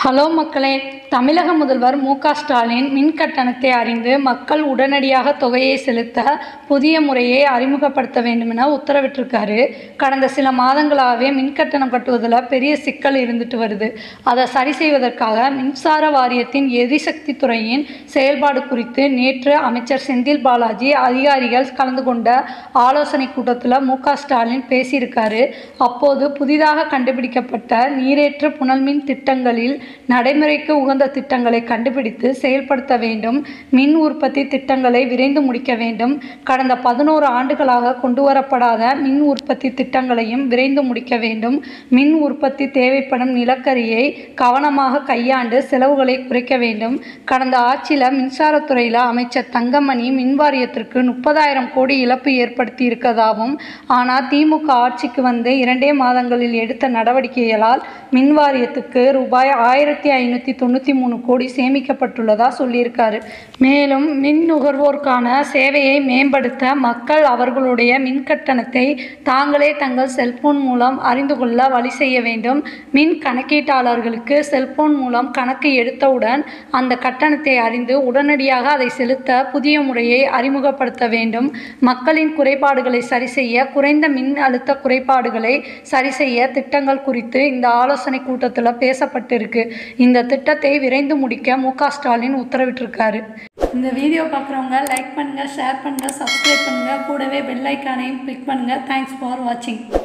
hello மக்களே தமிழக முதல்வர் மு க ஸ்டாலின் மின் கட்டணத்தை அறிந்து மக்கள் உடனடியாக தொகையை செலுத்த புதிய முறையை அறிமுகப்படுத்த வேண்டுமென உத்தரவிட்டிருக்காரு கடந்த சில மாதங்களாகவே மின் கட்டணம் கட்டுவதில் பெரிய சிக்கல் இருந்துட்டு வருது அதை சரி செய்வதற்காக மின்சார வாரியத்தின் எரிசக்தி துறையின் செயல்பாடு குறித்து நேற்று அமைச்சர் செந்தில் பாலாஜி அதிகாரிகள் கலந்து கொண்ட ஆலோசனை கூட்டத்தில் மு க ஸ்டாலின் பேசியிருக்காரு அப்போது புதிதாக கண்டுபிடிக்கப்பட்ட நீரேற்று புனல்மின் திட்டங்களில் நடைமுறைக்கு உகந்த திட்டங்களை கண்டுபிடித்து செயல்படுத்த வேண்டும் மின் உற்பத்தி திட்டங்களை விரைந்து முடிக்க வேண்டும் கடந்த பதினோரு ஆண்டுகளாக கொண்டுவரப்படாத மின் உற்பத்தி திட்டங்களையும் விரைந்து முடிக்க வேண்டும் மின் உற்பத்தி தேவைப்படும் நிலக்கரியை கவனமாக கையாண்டு செலவுகளை குறைக்க வேண்டும் கடந்த ஆட்சியில் மின்சாரத்துறையில் அமைச்சர் தங்கமணி மின் வாரியத்திற்கு முப்பதாயிரம் கோடி இழப்பு ஏற்படுத்தி இருக்கதாகவும் ஆனால் திமுக ஆட்சிக்கு வந்து இரண்டே மாதங்களில் எடுத்த நடவடிக்கைகளால் மின் வாரியத்துக்கு ரூபாய் ஆயிரத்தி ஐநூற்றி தொண்ணூற்றி மூணு கோடி சேமிக்கப்பட்டுள்ளதா சொல்லியிருக்காரு மேலும் மின் நுகர்வோருக்கான சேவையை மேம்படுத்த மக்கள் அவர்களுடைய மின் கட்டணத்தை தாங்களே தங்கள் செல்போன் மூலம் அறிந்து கொள்ள வழி செய்ய வேண்டும் மின் கணக்கீட்டாளர்களுக்கு செல்போன் மூலம் கணக்கு எடுத்தவுடன் அந்த கட்டணத்தை அறிந்து உடனடியாக அதை செலுத்த புதிய முறையை அறிமுகப்படுத்த வேண்டும் மக்களின் குறைபாடுகளை சரி செய்ய குறைந்த மின் அழுத்த குறைபாடுகளை சரி செய்ய திட்டங்கள் குறித்து இந்த ஆலோசனை கூட்டத்தில் பேசப்பட்டிருக்கு இந்த திட்டத்தை விரைந்து முடிக்க மு க ஸ்டாலின் உத்தரவிட்டிருக்காரு இந்த வீடியோ பார்க்குறவங்க லைக் பண்ணுங்கள் ஷேர் பண்ணுங்கள் சப்ஸ்கிரைப் பண்ணுங்கள் கூடவே பெல் ஐக்கானையும் கிளிக் பண்ணுங்கள் தேங்க்ஸ் ஃபார் வாட்சிங்